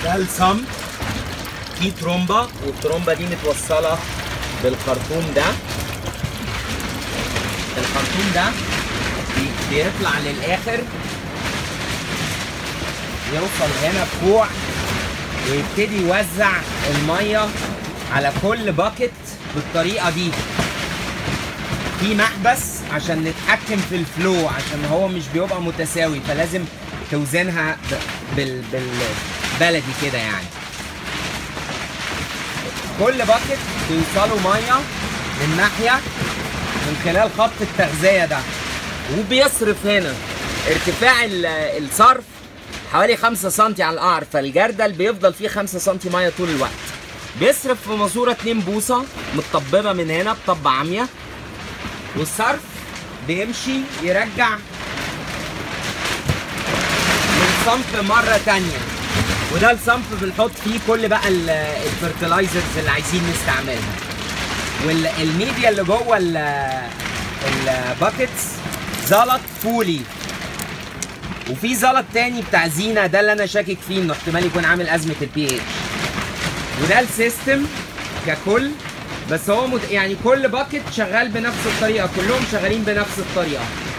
ده الصمت في ترومبه والترومبه دي متوصله بالخرطوم ده الخرطوم ده بي- بيطلع للاخر يوصل هنا بكوع ويبتدي يوزع الميه على كل باكت بالطريقه دي في محبس عشان نتحكم في الفلو عشان هو مش بيبقى متساوي فلازم توزنها ب- بال بالبلدي كده يعني كل باكت بيوصلوا ميه من ناحيه من خلال خط التغذيه ده وبيصرف هنا ارتفاع ال- الصرف حوالي 5 سم على القعر فالجردل بيفضل فيه 5 سم ميه طول الوقت بيصرف في ماسوره 2 بوصه متطببه من هنا بطبه عاميه والصرف بيمشي يرجع من صنف مرة تانية وده الصنف بنحط فيه كل بقى ال- الفرتلايزرز اللي عايزين نستعملها والميديا اللي جوه ال- الباكتس زلط فولي وفي زلط تاني بتاع زينة ده اللي انا شاكك فيه انه احتمال يكون عامل ازمة البي اتش وده السيستم ككل بس هو مت... يعني كل باكت شغال بنفس الطريقه كلهم شغالين بنفس الطريقه